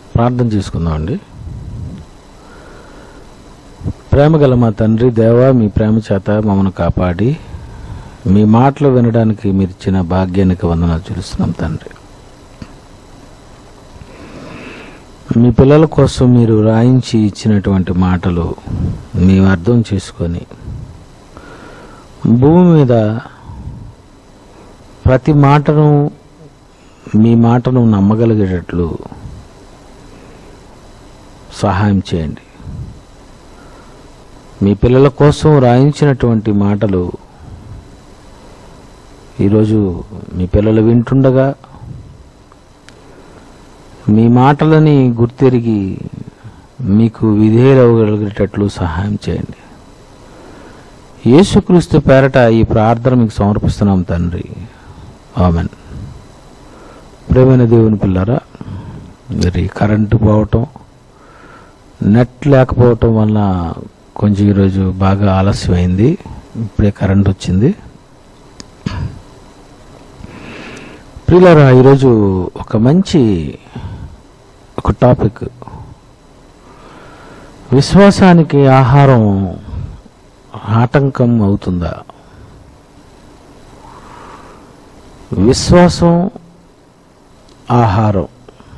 ప్రార్థన చేసుకుందామండి ప్రేమ గల మా తండ్రి దేవా మీ ప్రేమ చేత మమ్మల్ని కాపాడి మీ మాటలు వినడానికి మీరు ఇచ్చిన భాగ్యానికి వందనాలు చూస్తున్నాం తండ్రి మీ పిల్లల కోసం మీరు రాయించి ఇచ్చినటువంటి మాటలు మేము అర్థం చేసుకొని భూమి మీద ప్రతి మాటను మీ మాటను నమ్మగలిగేటట్లు సహాయం చేయండి మీ పిల్లల కోసం రాయించినటువంటి మాటలు ఈరోజు మీ పిల్లలు వింటుండగా మీ మాటలని గుర్తెరిగి మీకు విధేయులవగలిగేటట్లు సహాయం చేయండి యేసుక్రీస్తు పేరట ఈ ప్రార్థన మీకు సమర్పిస్తున్నాం తండ్రి ఆమెన్ ప్రేమైన దేవుని పిల్లరా మరి కరెంటు పోవటం నెట్ లేకపోవటం వల్ల కొంచెం ఈరోజు బాగా ఆలస్యమైంది ఇప్పుడే కరెంట్ వచ్చింది ప్రియులరా ఈరోజు ఒక మంచి ఒక టాపిక్ విశ్వాసానికి ఆహారం ఆటంకం అవుతుందా విశ్వాసం ఆహారం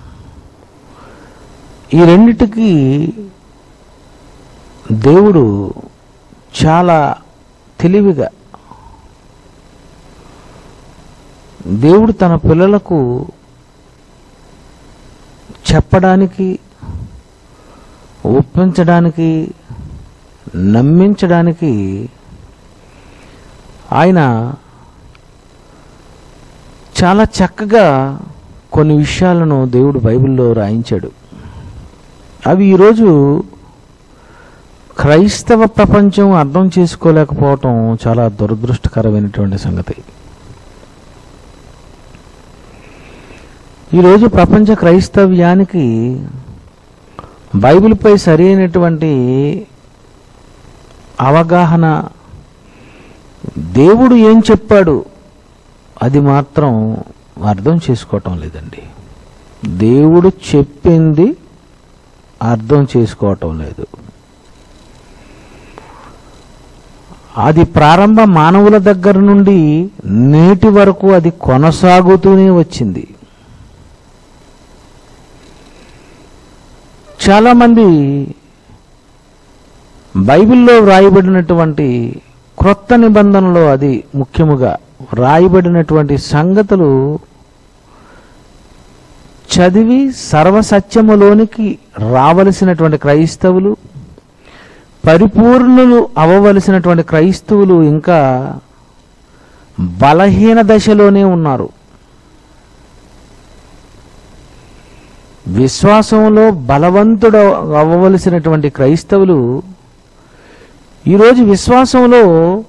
ఈ రెండిటికి దేవుడు చాలా తెలివిగా దేవుడు తన పిల్లలకు చెప్పడానికి ఒప్పించడానికి నమ్మించడానికి ఆయన చాలా చక్కగా కొన్ని విషయాలను దేవుడు బైబిల్లో రాయించాడు అవి ఈరోజు క్రైస్తవ ప్రపంచం అర్థం చేసుకోలేకపోవటం చాలా దురదృష్టకరమైనటువంటి సంగతి ఈరోజు ప్రపంచ క్రైస్తవ్యానికి బైబిల్పై సరైనటువంటి అవగాహన దేవుడు ఏం చెప్పాడు అది మాత్రం అర్థం చేసుకోవటం లేదండి దేవుడు చెప్పింది అర్థం చేసుకోవటం లేదు అది ప్రారంభ మానవుల దగ్గర నుండి నేటి వరకు అది కొనసాగుతూనే వచ్చింది చాలామంది బైబిల్లో వ్రాయబడినటువంటి క్రొత్త నిబంధనలో అది ముఖ్యముగా వ్రాయబడినటువంటి సంగతులు చదివి సర్వసత్యములోనికి రావలసినటువంటి క్రైస్తవులు పరిపూర్ణులు అవ్వవలసినటువంటి క్రైస్తవులు ఇంకా బలహీన దశలోనే ఉన్నారు విశ్వాసంలో బలవంతుడు అవ్వవలసినటువంటి క్రైస్తవులు ఈరోజు విశ్వాసంలో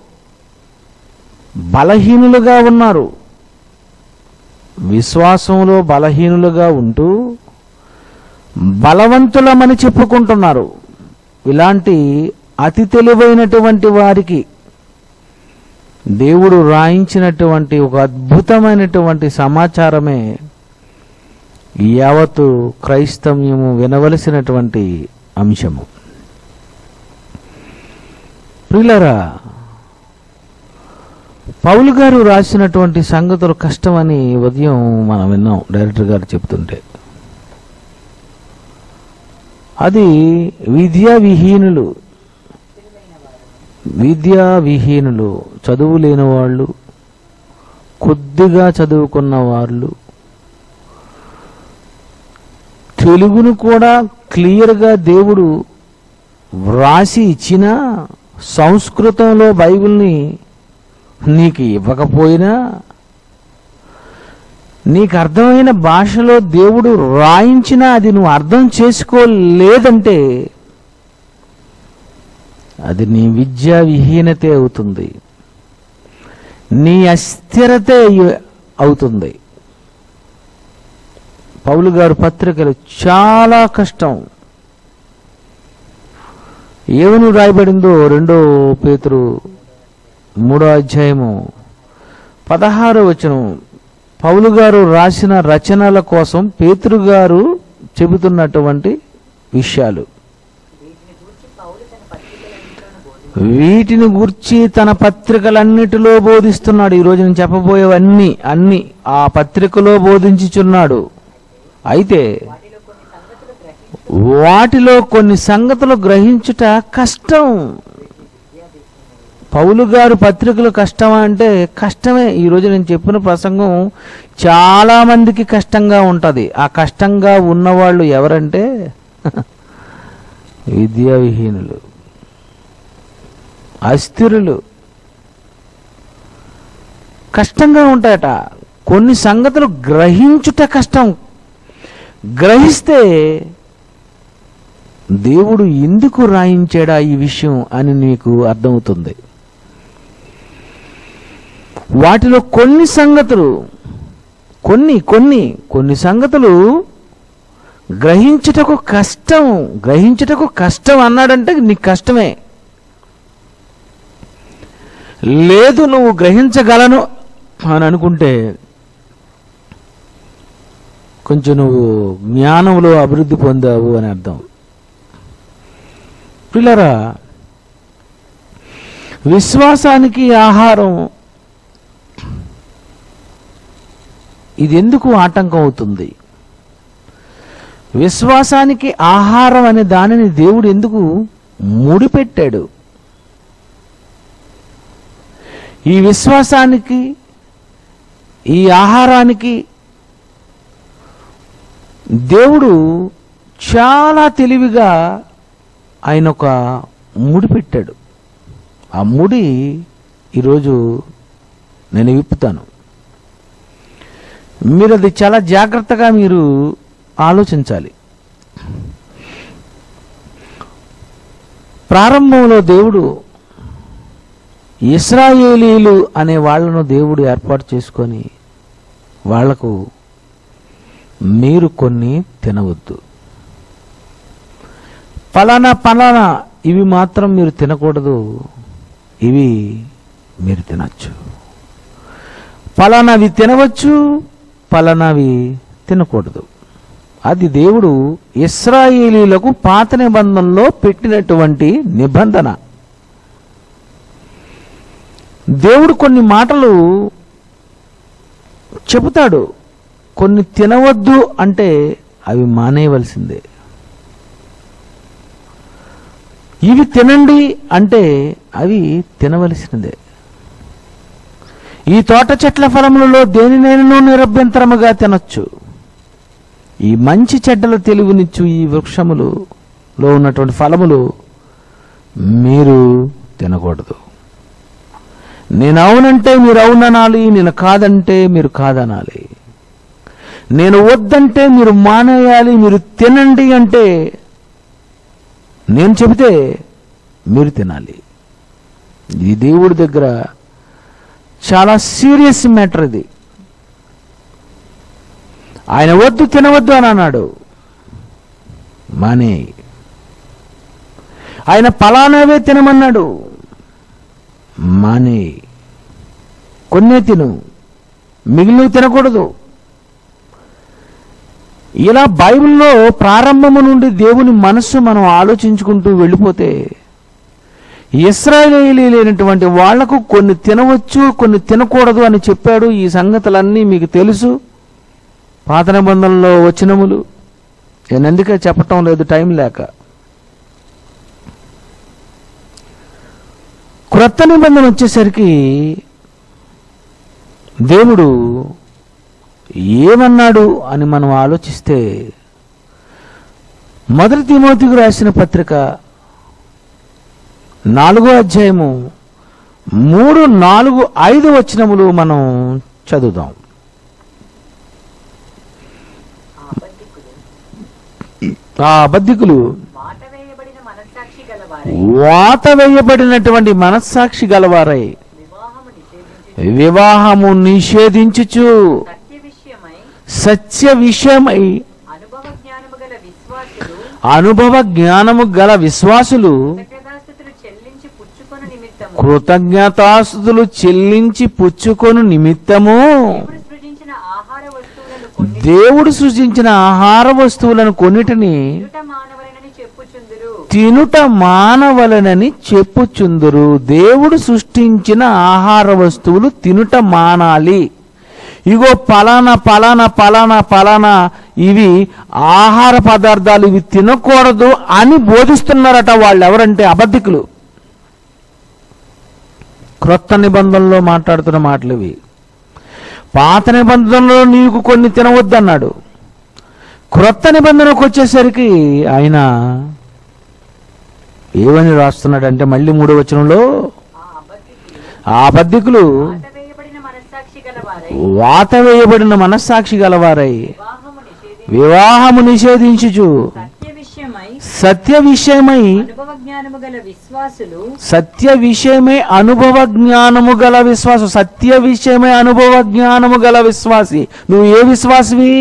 బలహీనులుగా ఉన్నారు విశ్వాసంలో బలహీనులుగా ఉంటూ బలవంతులమని చెప్పుకుంటున్నారు ఇలాంటి అతి తెలివైనటువంటి వారికి దేవుడు రాయించినటువంటి ఒక అద్భుతమైనటువంటి సమాచారమే యావత్తు క్రైస్తవ్యము వినవలసినటువంటి అంశము ప్రిలరా పౌలు గారు రాసినటువంటి సంగతులు కష్టమని ఉదయం మనం విన్నాం డైరెక్టర్ గారు చెప్తుంటే అది విద్యా విహీనులు విద్యా విహీనులు చదువు లేని వాళ్ళు కొద్దిగా చదువుకున్న వాళ్ళు తెలుగును కూడా క్లియర్గా దేవుడు వ్రాసి ఇచ్చిన సంస్కృతంలో బైబిల్ని నీకు ఇవ్వకపోయినా నీకు అర్థమైన భాషలో దేవుడు రాయించినా అది నువ్వు అర్థం చేసుకోలేదంటే అది నీ విద్యా విహీనతే అవుతుంది నీ అస్థిరతే అవుతుంది పౌలు గారు పత్రికలు చాలా కష్టం ఏమని రాయబడిందో రెండో పేతురు మూడో అధ్యాయము పదహారో వచనం పౌలు గారు రాసిన రచనల కోసం పేతురు గారు చెబుతున్నటువంటి విషయాలు వీటిని గూర్చి పౌలు తన పత్రికలన్నిటిలోనూ బోధించి వీటిని గుర్చి తన పత్రికలన్నిటిలో బోధిస్తున్నాడు ఈరోజు నేను చెప్పబోయేవన్నీ అన్ని ఆ పత్రికలో బోధించుచున్నాడు అయితే వాటిలో కొన్ని సంగతులు గ్రహించి వాటిలో కొన్ని సంగతులు గ్రహించుట కష్టం పౌలు గారు పత్రికలు కష్టం అంటే కష్టమే ఈరోజు నేను చెప్పిన ప్రసంగం చాలా మందికి కష్టంగా ఉంటుంది ఆ కష్టంగా ఉన్నవాళ్ళు ఎవరంటే విద్యావిహీనులు అస్థిరులు కష్టంగా ఉంటాయట కొన్ని సంగతులు గ్రహించుట కష్టం గ్రహిస్తే దేవుడు ఎందుకు రాయించాడా ఈ విషయం అని నీకు అర్థమవుతుంది వాటిలో కొన్ని సంగతులు కొన్ని కొన్ని కొన్ని సంగతులు గ్రహించుటకు కష్టం గ్రహించుటకు కష్టం అన్నాడంటే నీకు కష్టమే లేదు నువ్వు గ్రహించగలను అని అనుకుంటే కొంచెం నువ్వు జ్ఞానంలో అభివృద్ధి పొందావు అని అర్థం పిల్లరా విశ్వాసానికి ఆహారం ఇది ఎందుకు ఆటంకం అవుతుంది విశ్వాసానికి ఆహారం అనే దానిని దేవుడు ఎందుకు ముడిపెట్టాడు ఈ విశ్వాసానికి ఈ ఆహారానికి దేవుడు చాలా తెలివిగా ఆయన ఒక ముడి పెట్టాడు ఆ ముడి ఈరోజు నేను విప్పుతాను మీరు అది చాలా జాగ్రత్తగా మీరు ఆలోచించాలి ప్రారంభంలో దేవుడు ఇస్రాయేలీలు అనే వాళ్ళను దేవుడు ఏర్పాటు చేసుకొని వాళ్లకు మీరు కొన్ని తినవద్దు ఫలానా ఫలానా ఇవి మాత్రం మీరు తినకూడదు ఇవి మీరు తినచ్చు ఫలానావి తినవచ్చు ఫలానావి తినకూడదు అది దేవుడు ఇస్రాయేలీలకు పాత నిబంధనలో పెట్టినటువంటి నిబంధన దేవుడు కొన్ని మాటలు చెబుతాడు కొన్ని తినవద్దు అంటే అవి మానేయవలసిందే ఇవి తినండి అంటే అవి తినవలసినదే ఈ తోట చెట్ల ఫలములలో దేనినైనా నిరభ్యంతరముగా తినొచ్చు ఈ మంచి చెడ్డల తెలివినిచ్చు ఈ వృక్షములులో ఉన్నటువంటి ఫలములు మీరు తినకూడదు నేను అవునంటే మీరు అవుననాలి నేను కాదంటే మీరు కాదనాలి నేను వద్దంటే మీరు మానేయాలి మీరు తినండి అంటే నేను చెబితే మీరు తినాలి ఇది దేవుడి దగ్గర చాలా సీరియస్ మ్యాటర్ ఇది ఆయన వద్దు తినవద్దు అని అన్నాడు మానే ఆయన పలానావే తినమన్నాడు మానే కొన్నే తిను మిగిలినవి తినకూడదు ఇలా బైబిల్లో ప్రారంభము నుండి దేవుని మనస్సు మనం ఆలోచించుకుంటూ వెళ్ళిపోతే ఇస్రాయేలీ లేనటువంటి వాళ్లకు కొన్ని తినవచ్చు కొన్ని తినకూడదు అని చెప్పాడు ఈ సంగతులన్నీ మీకు తెలుసు పాత నిబంధనలో వచనములు నేను ఎందుకే చెప్పటం లేదు టైం లేక క్రొత్త నిబంధన వచ్చేసరికి దేవుడు ఏమన్నాడు అని మనం ఆలోచిస్తే మొదటి తిమోతికి రాసిన పత్రిక నాలుగో అధ్యాయము మూడు నాలుగు ఐదు వచనములు మనం చదువుదాం ఆ అబద్ధికులు ఆ అబద్ధికులు మాట వేయబడిన మనస్సాక్షి గలవారై వాత వేయబడినటువంటి మనస్సాక్షి గలవారై వివాహము నిషేధించి వివాహము నిషేధించుచు సత్య విషయమై సత్య విషయమై అనుభవ జ్ఞానము గల విశ్వాసులు అనుభవ జ్ఞానము గల విశ్వాసులు కృతజ్ఞతాస్థుతులు చెల్లించి పుచ్చుకొను నిమిత్తము కృతజ్ఞతాస్తుతులు చెల్లించి పుచ్చుకొను నిమిత్తము దేవుడు సృజించిన ఆహార వస్తువులను కొన్ని దేవుడు సృజించిన ఆహార వస్తువులను కొన్నిటిని ఎదుట మానవలనని చెప్పుచుందురు తినుట మానవలనని చెప్పుచుందురు దేవుడు సృష్టించిన ఆహార వస్తువులు తినుట మానాలి ఇగో పలానా పలానా పలానా పలానా ఇవి ఆహార పదార్థాలు ఇవి తినకూడదు అని బోధిస్తున్నారట వాళ్ళు ఎవరంటే అబద్ధికులు క్రొత్త నిబంధనలో మాట్లాడుతున్న మాటలు ఇవి పాత నిబంధనలో నీకు కొన్ని తినవద్దన్నాడు క్రొత్త నిబంధనకు వచ్చేసరికి ఆయన ఏమని రాస్తున్నాడంటే మళ్ళీ మూడో వచనంలో ఆ అబద్ధికులు ఆ అబద్ధికులు ఆటవేయబడిన మనస్సాక్షి గలవారై వాత వేయబడిన మనస్సాక్షి గలవారై వివాహము నిషేధి వివాహము నిషేధించుచు సత్య విషయమై సత్య విషయమై అనుభవ జ్ఞానము గల విశ్వాసులు సత్య విషయమే అనుభవ జ్ఞానము గల విశ్వాసం సత్య విషయమే అనుభవ జ్ఞానము గల విశ్వాసి నువ్వు ఏ విశ్వాసివి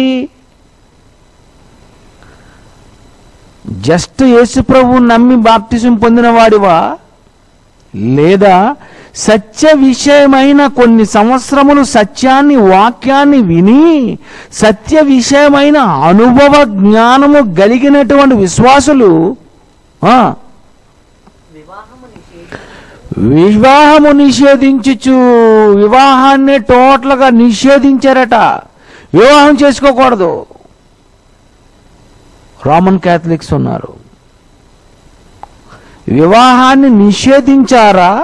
జస్ట్ యేసు ప్రభు నమ్మి బాప్తిజం పొందిన వాడివా లేదా సత్య విషయమైన కొన్ని సంవత్సరములు సత్యాన్ని వాక్యాన్ని విని సత్య విషయమైన అనుభవ జ్ఞానము కలిగినటువంటి విశ్వాసులు ఆ, వివాహము నిషేధి వివాహము నిషేధించుచు వివాహాన్ని టోటల్గా నిషేధించారట వివాహం చేసుకోకూడదు రోమన్ క్యాథలిక్స్ ఉన్నారు వివాహాన్ని నిషేధించారా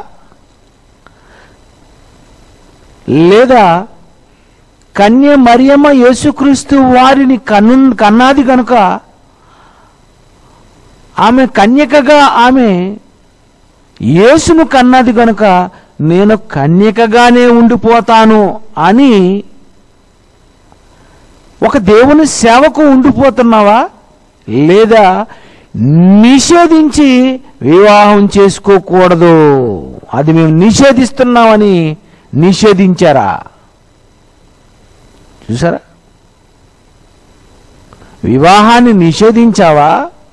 లేదా కన్య మరియమ్మ యేసుక్రీస్తు వారిని కన్ను కన్నాది కనుక ఆమె కన్యకగా ఆమె యేసును కన్నది కనుక నేను కన్యకగానే ఉండిపోతాను అని ఒక దేవుని సేవకు ఉండిపోతున్నావా లేదా నిషేధించి వివాహం చేసుకోకూడదు అది మేము నిషేధిస్తున్నామని నిషేధించారా చూసారా వివాహాన్ని నిషేధించావా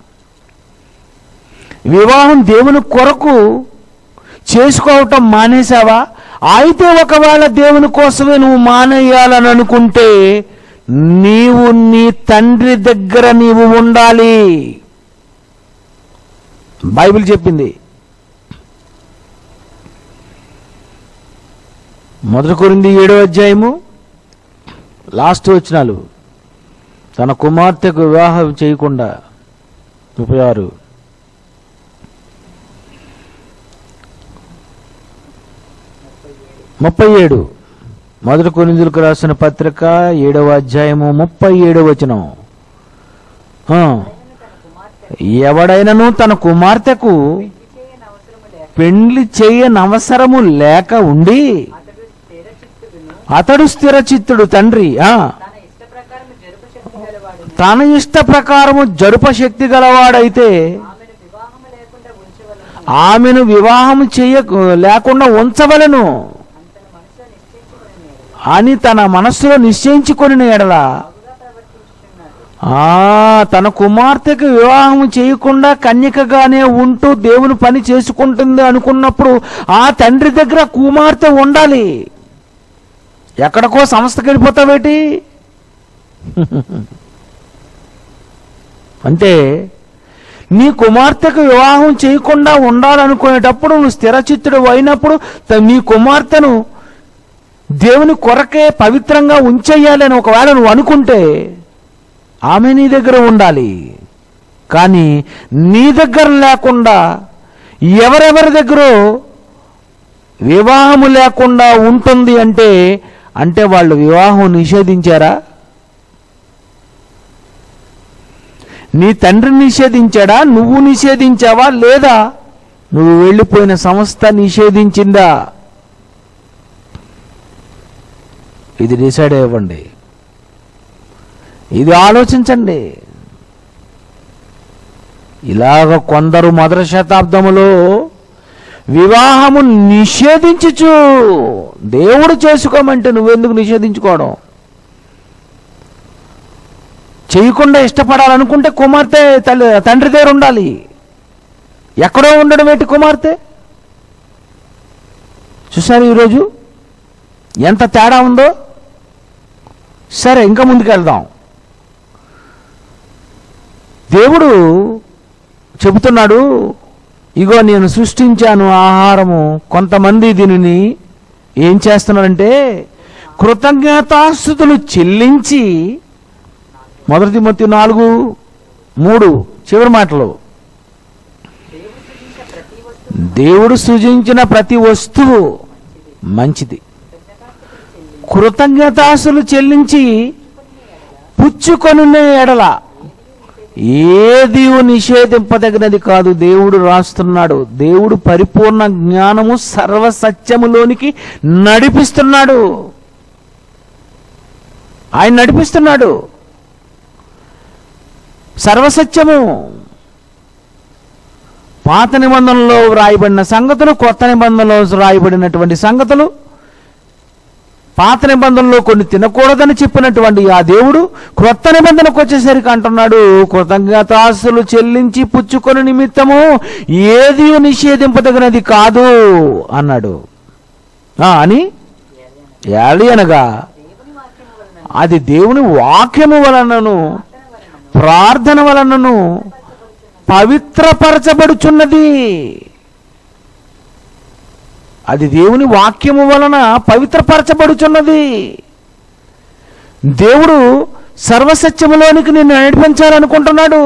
వివాహం దేవుని కొరకు చేసుకోవటం మానేశావా అయితే ఒకవేళ దేవుని కోసమే నువ్వు మానేయాలని అనుకుంటే నీవు నీ తండ్రి దగ్గర నీవు ఉండాలి బైబిల్ చెప్పింది మొదటి కొరింది ఏడో అధ్యాయము లాస్ట్ వచ్చినాలు తన కుమార్తెకు వివాహం చేయకుండా ముప్పై ఆరు ముప్పై ఏడు మొదటి కొరిందులకు రాసిన పత్రిక ఏడవ అధ్యాయము ముప్పై ఏడవ వచనం ఆ, ఎవడైనను తన కుమార్తెకు పెళ్లి చేయని అవసరము లేక పెండ్లి చేయనవసరము లేక ఉండి అతడు స్థిర చిత్తుడును అతడు స్థిరచిత్తుడు తండ్రి ఆ తన ఇష్ట ప్రకారం జరుపు శక్తి గలవాడును తన ఇష్ట ప్రకారము జరుప శక్తి గలవాడైతే ఆమెను వివాహము లేకుండా ఉంచవలను ఆమెను వివాహం చేయ లేకుండా ఉంచవలను అంతను మనసులో నిశ్చయించుకుని అని తన మనస్సులో నిశ్చయించుకొని ఎడలా బాగుగా ప్రవర్తించుచున్నాడు ఆ తన కుమార్తెకు వివాహం చేయకుండా కన్యకగానే ఉంటూ దేవుని పని చేసుకుంటుంది అనుకున్నప్పుడు ఆ తండ్రి దగ్గర కుమార్తె ఉండాలి ఎక్కడికో సంస్థకి వెళ్ళిపోతావేటి అంటే నీ కుమార్తెకు వివాహం చేయకుండా ఉండాలనుకునేటప్పుడు నువ్వు స్థిరచిత్తుడు అయినప్పుడు త- నీ కుమార్తెను దేవుని కొరకే పవిత్రంగా ఉంచేయాలని ఒకవేళ నువ్వు అనుకుంటే ఆమె నీ దగ్గర ఉండాలి కానీ నీ దగ్గర లేకుండా ఎవరెవరి దగ్గర వివాహము లేకుండా ఉంటుంది అంటే అంటే వాళ్ళు వివాహం నిషేధించారా నీ తండ్రి నిషేధించాడా నువ్వు నిషేధించావా లేదా నువ్వు వెళ్ళిపోయిన సంస్థ నిషేధించిందా ఇది డిసైడ్ అవ్వండి ఇది ఆలోచించండి ఇలాగ కొందరు మొదటి శతాబ్దములో వివాహము నిషేధించుచు దేవుడు చేసుకోమంటే నువ్వెందుకు నిషేధించుకోవడం చేయకుండా ఇష్టపడాలనుకుంటే కుమార్తె తల్లి తండ్రి దగ్గర ఉండాలి ఎక్కడో ఉండడం ఏంటి కుమార్తె చూసారు ఈరోజు ఎంత తేడా ఉందో సరే ఇంకా ముందుకు వెళ్దాం దేవుడు చెబుతున్నాడు ఇగో నేను సృష్టించాను ఆహారము కొంతమంది దీనిని ఏం చేస్తున్నారంటే కృతజ్ఞతాస్థుతులు చెల్లించి మొదటి మొత్తం నాలుగు మూడు చివరి మాటలు దేవుడు సృజించిన ప్రతి వస్తువు దేవుడు సృజించిన ప్రతి వస్తువు మంచిది కృతజ్ఞతాస్తులు చెల్లించి కృతజ్ఞతాసులు చెల్లించి పుచ్చుకొని ఎడల ఏది నిషేధింపదగినది కాదు దేవుడు రాస్తున్నాడు దేవుడు పరిపూర్ణ జ్ఞానము సర్వసత్యములోనికి నడిపిస్తున్నాడు ఆయన నడిపిస్తున్నాడు సర్వసత్యము పాత నిబంధనలో వ్రాయబడిన సంగతులు కొత్త నిబంధనలో వ్రాయబడినటువంటి సంగతులు పాత నిబంధనలో కొన్ని తినకూడదని చెప్పినటువంటి ఆ దేవుడు క్రొత్త నిబంధనకు వచ్చేసరికి అంటున్నాడు కృతజ్ఞతాస్తులు చెల్లించి పుచ్చుకొని నిమిత్తము ఏది నిషేధింపదగినది కాదు అన్నాడు ఆ, అని ఏలి అనగా దేవుని వాక్యము వలన అది దేవుని వాక్యము వలనను ప్రార్థన వలనను ప్రార్థన వలనను పవిత్రపరచబడుచున్నది అది దేవుని వాక్యము వలన పవిత్రపరచబడుచున్నది దేవుడు సర్వసత్యములోనికి నిన్ను నడిపించాలనుకుంటున్నాడు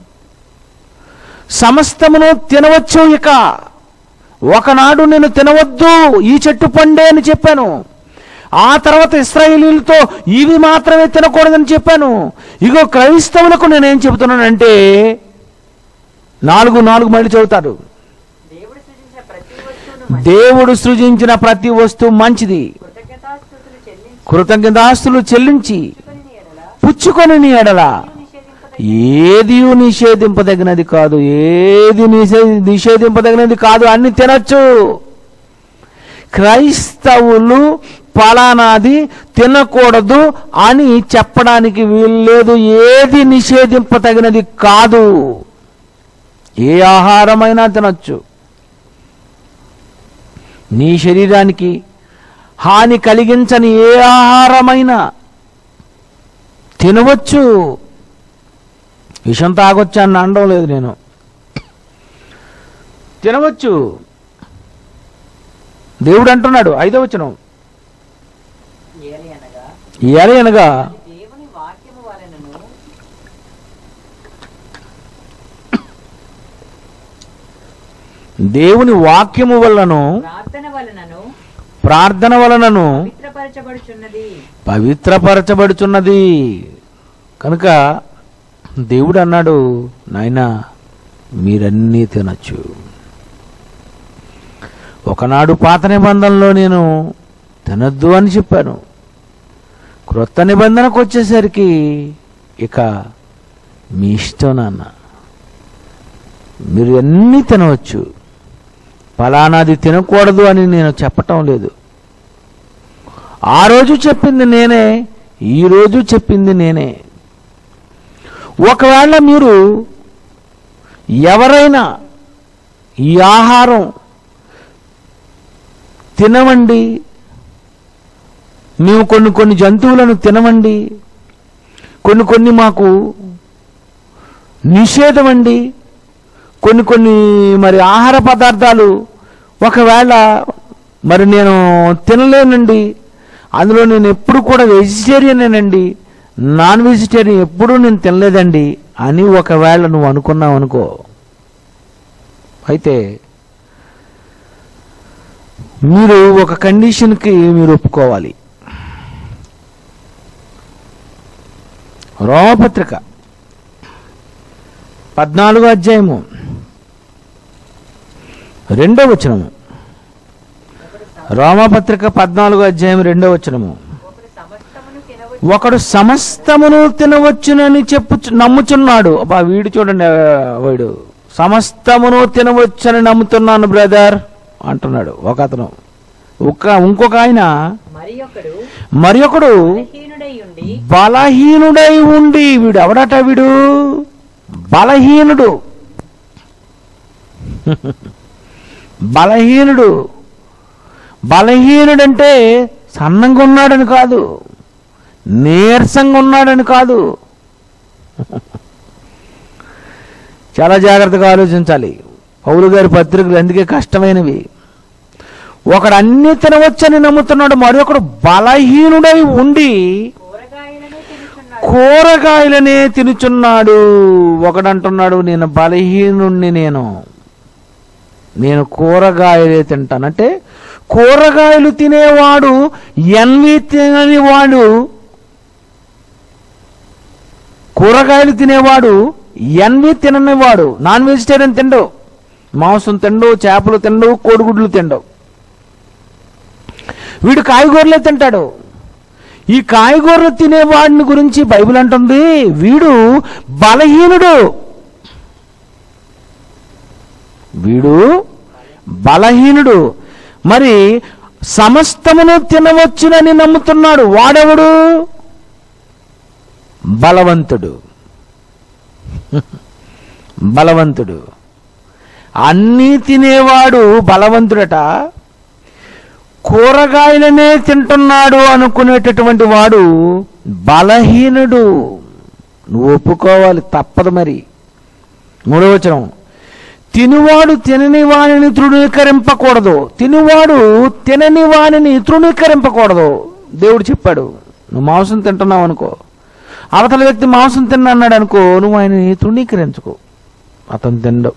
సమస్తమును తినవచ్చు ఇక ఒకనాడు నేను తినవద్దు ఈ చెట్టు పండే అని చెప్పాను ఆ తర్వాత ఇస్రాయేలీలతో ఇవి మాత్రమే తినకూడదని చెప్పాను ఇగో క్రైస్తవులకు నేనేం చెబుతున్నానంటే నాలుగు నాలుగు మళ్ళీ చదువుతాడు దేవుడు సృజించిన ప్రతి వస్తువును దేవుడు సృజించిన ప్రతి వస్తువు మంచిది కృతజ్ఞతాస్తుతులు చెల్లించి కృతజ్ఞతాస్తులు చెల్లించి పుచ్చుకొని నీ ఎడల పుచ్చుకొని నీ ఎడల నిషేధింపదగిన ఏది నిషేధింపదగినది కాదు ఏది నిషే నిషేధింపదగినది కాదు అన్ని తినచ్చు క్రైస్తవులు పలానాది తినకూడదు అని చెప్పడానికి వీల్లేదు ఏది నిషేధింపదగినది కాదు ఏ ఆహారమైనా తినచ్చు నీ శరీరానికి హాని కలిగించని ఏ ఆహారమైనా తినవచ్చు విషం తాగొచ్చు అని అనడం లేదు నేను తినవచ్చు దేవుడు అంటున్నాడు ఐదో వచనం ఏలి అనగా ఏల అనగా అది దేవుని వాక్యము వలనను దేవుని వాక్యము వలనను ప్రార్థన వలనను ప్రార్థన వలనను పవిత్రపరచబడుచున్నది పవిత్రపరచబడుచున్నది కనుక దేవుడు అన్నాడు నాయనా మీరన్నీ తినచ్చు ఒకనాడు పాత నిబంధనలో నేను తినద్దు అని చెప్పాను క్రొత్త నిబంధనకు వచ్చేసరికి ఇక మీ ఇష్టం నాన్న మీరు అన్నీ తినవచ్చు ఫలానాది తినకూడదు అని నేను చెప్పటం లేదు ఆ రోజు చెప్పింది నేనే ఈ రోజు చెప్పింది నేనే ఒకవేళ మీరు ఎవరైనా ఈ ఆహారం తినవండి మేము కొన్ని కొన్ని జంతువులను తినవండి కొన్ని కొన్ని మాకు నిషేధమండి కొన్ని కొన్ని మరి ఆహార పదార్థాలు ఒకవేళ మరి నేను తినలేనండి అందులో నేను ఎప్పుడు కూడా వెజిటేరియనేనండి నాన్ వెజిటేరియన్ ఎప్పుడూ నేను తినలేదండి అని ఒకవేళ నువ్వు అనుకున్నావు అనుకో అయితే మీరు ఒక కండిషన్కి మీరు ఒప్పుకోవాలి రోమపత్రిక పద్నాలుగో అధ్యాయము రెండో వచనము రోమపత్రిక పద్నాలుగో అధ్యాయం రెండో వచనము ఒకడు సమస్తమును తినవచ్చు ఒకడు సమస్తమును తినవచ్చునని చెప్పు నమ్ముచున్నాడు అబ్బా వీడు చూడండి ఆ, వీడు సమస్తమును తినవచ్చని నమ్ముతున్నాను బ్రదర్ అంటున్నాడు ఒక అతను ఒక ఇంకొక ఆయన మరి ఒకడు మరి ఒకడు బలహీనుడై ఉండి బలహీనుడై ఉండి వీడు ఎవడట వీడు బలహీనుడు బలహీనుడు బలహీనుడంటే సన్నంగా ఉన్నాడని కాదు నీరసంగా ఉన్నాడని కాదు చాలా జాగ్రత్తగా ఆలోచించాలి పౌలు గారి పత్రికలు అందుకే కష్టమైనవి ఒకడు అన్ని తినవచ్చని నమ్ముతున్నాడు మరొకడు బలహీనుడై ఉండి కూరగాయలనే తినుచున్నాడు కూరగాయలనే తినుచున్నాడు ఒకడంటున్నాడు నేను బలహీనుణ్ణి నేను నేను కూరగాయలే తింటాను అంటే కూరగాయలు తినేవాడు ఎన్వి తినని వాడు కూరగాయలు తినేవాడు ఎన్వి తిననివాడు నాన్ వెజిటేరియన్ తిండు మాంసం తిండు చేపలు తిండు కోడిగుడ్లు తిండు వీడు కాయగూరలే తింటాడు ఈ కాయగూరలు తినేవాడిని గురించి బైబిల్ అంటుంది వీడు బలహీనుడు వీడు బలహీనుడు మరి సమస్తమును తినవచ్చునని నమ్ముతున్నాడు వాడెవడు బలవంతుడు బలవంతుడు అన్నీ తినేవాడు బలవంతుడట కూరగాయలనే తింటున్నాడు అనుకునేటటువంటి వాడు బలహీనుడు నువ్వు ఒప్పుకోవాలి తప్పదు మరి మూడవచనం తినువాడు తినని వానిని తృణీకరింపకూడదు తినువాడు తినని వానిని తృణీకరింపకూడదు దేవుడు చెప్పాడు నువ్వు మాంసం తింటున్నావు అనుకో అవతల వ్యక్తి మాంసం తిన్నా అన్నాడు అనుకో నువ్వు ఆయనని తృణీకరించుకో అతను తిండవు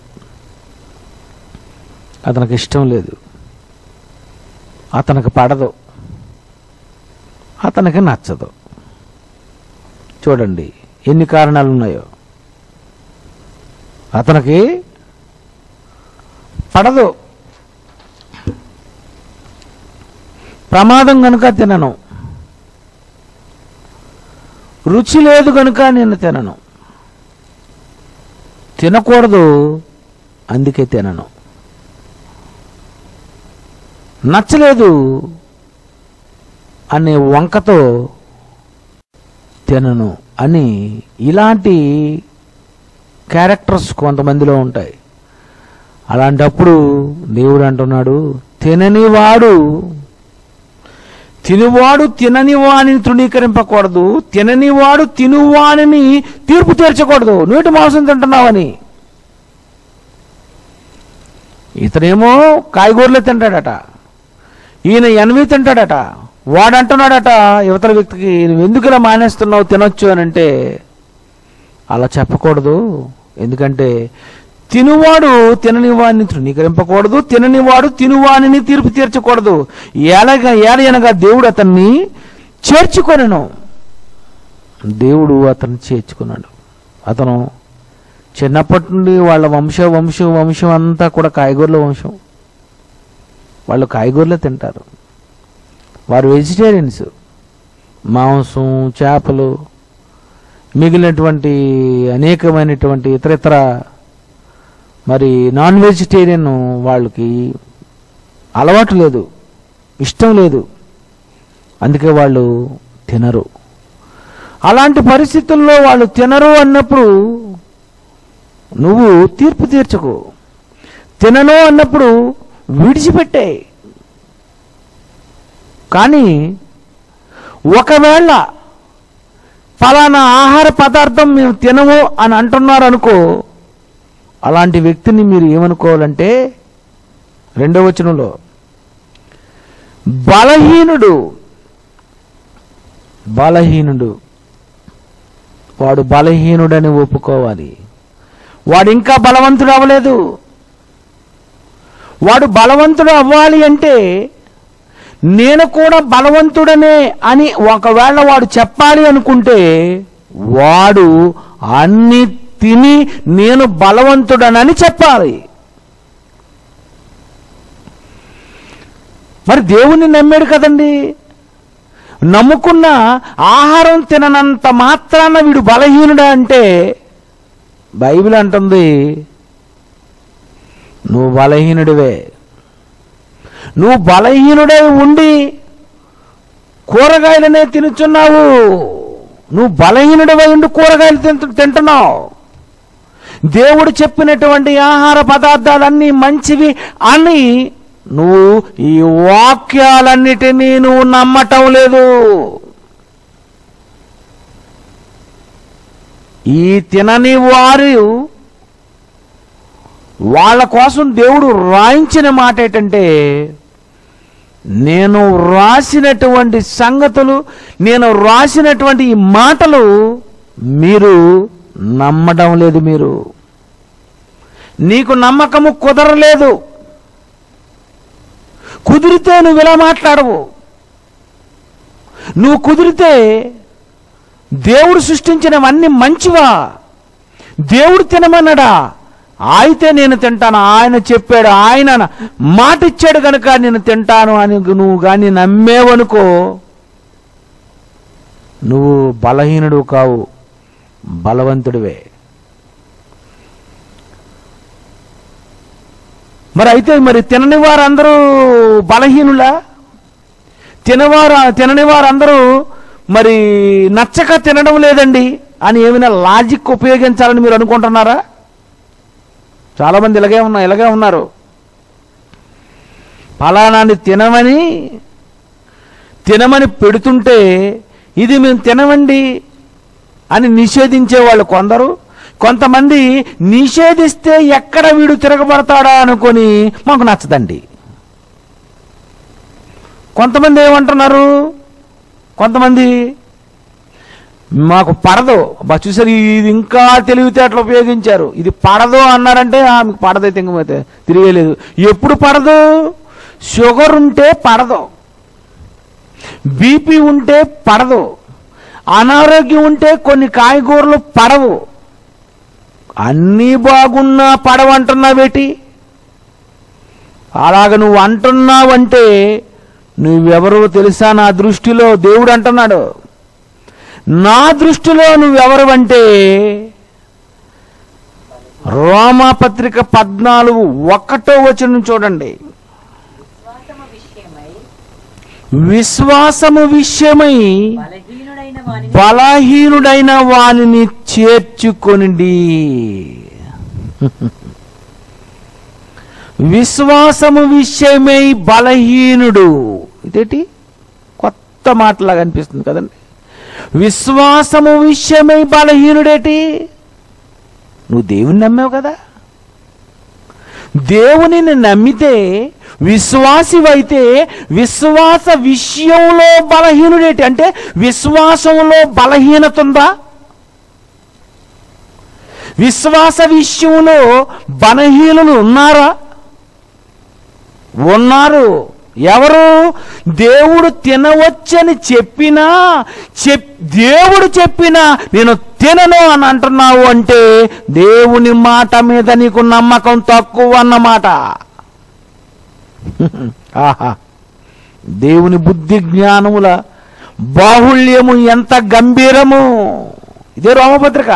అతనికి ఇష్టం లేదు అతనికి పడదు అతనికి నచ్చదు చూడండి ఎన్ని కారణాలు ఉన్నాయో అతనికి పడదు ప్రమాదం కనుక తినను రుచి లేదు కనుక నేను తినను తినకూడదు అందుకే తినను నచ్చలేదు అనే వంకతో తినను అని ఇలాంటి క్యారెక్టర్స్ కొంతమందిలో ఉంటాయి అలాంటప్పుడు దేవుడు అంటున్నాడు తినని వాడు తినువాడు తినని వాణిని తృణీకరింపకూడదు తినని వాడు తినువాణిని తీర్పు తీర్చకూడదు నీటి మాంసం తింటున్నావని ఇతనేమో కాయగూరలే తింటాడట ఈయన ఎనవి తింటాడట వాడు అంటున్నాడట యువతల వ్యక్తికి నువ్వు ఎందుకు ఇలా మానేస్తున్నావు తినొచ్చు అని అంటే అలా చెప్పకూడదు ఎందుకంటే తినువాడు తినని వాడిని తృణీకరింపకూడదు తినని వాడు తినువానిని తీర్పు తీర్చకూడదు ఎలాగ ఏలయనగా దేవుడు అతన్ని చేర్చుకొనను దేవుడు అతన్ని చేర్చుకున్నాడు అతను చిన్నప్పటి నుండి వాళ్ళ వంశ వంశం వంశం అంతా కూడా కాయగూరల వంశం వాళ్ళు కాయగూరలే తింటారు వారు వెజిటేరియన్స్ మాంసం చేపలు మిగిలినటువంటి అనేకమైనటువంటి ఇతర ఇతర మరి నాన్ వెజిటేరియన్ వాళ్ళకి అలవాటు లేదు ఇష్టం లేదు అందుకే వాళ్ళు తినరు అలాంటి పరిస్థితుల్లో వాళ్ళు తినరు అన్నప్పుడు నువ్వు తీర్పు తీర్చకు తినను అన్నప్పుడు విడిచిపెట్టే కానీ ఒకవేళ ఫలానా ఆహార పదార్థం మేము తినము అని అంటున్నారు అనుకో అలాంటి వ్యక్తిని మీరు ఏమనుకోవాలంటే రెండవ వచనంలో బలహీనుడు బలహీనుడు వాడు బలహీనుడని ఒప్పుకోవాలి వాడు ఇంకా బలవంతుడు అవ్వలేదు వాడు బలవంతుడు అవ్వాలి అంటే నేను కూడా బలవంతుడనే అని ఒకవేళ వాడు చెప్పాలి అనుకుంటే వాడు అన్ని తిని నేను బలవంతుడనని చెప్పాలి మరి దేవుణ్ణి నమ్మాడు కదండి నమ్ముకున్న ఆహారం తిననంత మాత్రాన వీడు బలహీనుడా అంటే బైబిల్ అంటుంది నువ్వు బలహీనుడివే నువ్వు బలహీనుడై ఉండి కూరగాయలనే తినుచున్నావు నువ్వు బలహీనుడివై ఉండి కూరగాయలు తింటు తింటున్నావు దేవుడు చెప్పినటువంటి ఆహార పదార్థాలన్నీ మంచివి అని నువ్వు ఈ వాక్యాలన్నిటినీ నువ్వు నమ్మటం లేదు ఈ తినని వారు వాళ్ళ కోసం దేవుడు రాయించిన మాట ఏంటంటే నేను రాసినటువంటి సంగతులు నేను రాసినటువంటి ఈ మాటలు మీరు నమ్మడం లేదు మీరు నీకు నమ్మకము కుదరలేదు కుదిరితే నువ్వు ఇలా మాట్లాడవు నువ్వు కుదిరితే దేవుడు సృష్టించినవన్నీ మంచివా దేవుడు తినమన్నాడా అయితే నేను తింటాను ఆయన చెప్పాడు ఆయన మాట ఇచ్చాడు కనుక నేను తింటాను అని నువ్వు కానీ నమ్మేవనుకో నువ్వు బలహీనుడు కావు బలవంతుడివే మరి అయితే మరి తినని వారందరూ బలహీనులా తినవారు తినని వారందరూ మరి నచ్చక తినడం లేదండి అని ఏమైనా లాజిక్ ఉపయోగించాలని మీరు అనుకుంటున్నారా చాలామంది ఇలాగే ఉన్నా ఇలాగే ఉన్నారు ఫలానాన్ని తినమని తినమని పెడుతుంటే ఇది మేము తినమండి అని నిషేధించే వాళ్ళు కొందరు కొంతమంది నిషేధిస్తే ఎక్కడ వీడు తిరగబడతాడా అనుకొని మాకు నచ్చదండి కొంతమంది ఏమంటున్నారు కొంతమంది మాకు పడదు బా చూసారు ఇది ఇంకా తెలివితేటలు ఉపయోగించారు ఇది పడదు అన్నారంటే "ఆ, మీకు పడదైతే ఇంక తిరిగేలేదు ఎప్పుడు పడదు షుగర్ ఉంటే పడదు బీపీ ఉంటే పడదు అనారోగ్యం ఉంటే కొన్ని కాయగూరలు పడవు అన్నీ బాగున్నా పడవంటున్నావేటి అలాగ నువ్వు అంటున్నావంటే నువ్వెవరో తెలుసా నా దృష్టిలో దేవుడు అంటున్నాడు నా దృష్టిలో నువ్వెవరు అంటే రోమాపత్రిక పద్నాలుగు ఒకటో వచనం చూడండి విశ్వాసము విషయమై విశ్వాసము విషయమై బలహీనుడైన వాని బలహీనుడైన వానిని చేర్చుకొనిడి విశ్వాసము విషయమై బలహీనుడు ఇదేంటి కొత్త మాటలాగా అనిపిస్తుంది కదండి విశ్వాసము విషయమై బలహీనుడేటి నువ్వు దేవుని నమ్మావు కదా దేవునిని నమ్మితే విశ్వాసివైతే విశ్వాస విషయంలో బలహీనుడేటి అంటే విశ్వాసంలో బలహీనత ఉందా విశ్వాస విషయంలో బలహీనులు ఉన్నారా ఉన్నారు ఎవరు దేవుడు తినవచ్చని చెప్పినా చెప్ దేవుడు చెప్పినా నేను తినను అని అంటున్నావు అంటే దేవుని మాట మీద నీకు నమ్మకం తక్కువ అన్నమాట ఆహా దేవుని బుద్ధి జ్ఞానముల బాహుళ్యము ఎంత గంభీరము ఇదే రోమపత్రిక